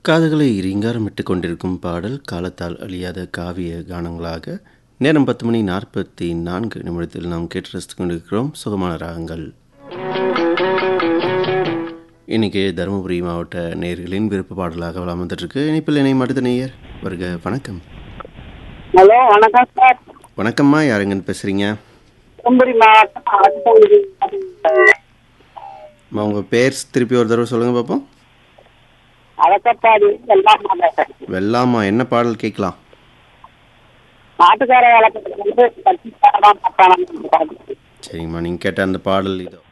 காதுகளை ரீங்காரமிட்டு கொண்டிருக்கும் பாடல் காலத்தால் அழியாத காவிய கானங்களாக நேரம் பத்து மணி நாற்பத்தி நான்கு நிமிடத்தில் நாம் கேட்டு ரசித்துக் கொண்டிருக்கிறோம் சுகமான ராகங்கள் இன்னைக்கு தருமபுரி மாவட்ட நேயர்களின் விருப்ப பாடலாக வளம் வந்துட்டுருக்கு இனிப்பில் இணையம் அடுத்த நேயர் வருக வணக்கம் ஹலோ வணக்கம் சார் வணக்கம்மா யாருங்கன்னு பேசுகிறீங்க தருமபுரி மாவட்டம் அரசு அம்மா உங்கள் பேர் திருப்பி ஒரு தடவை சொல்லுங்கள் பார்ப்போம் அரசப்பாடி எல்லாம் பேசுறேன் வெள்ளாமா என்ன பாடல் கேட்கலாம் நாட்டுக்கார வழக்கத்துக்கு வந்து கட்சிக்காரதான் பார்த்தாங்க சரிங்கம்மா நீங்கள் கேட்ட அந்த பாடல் இதோ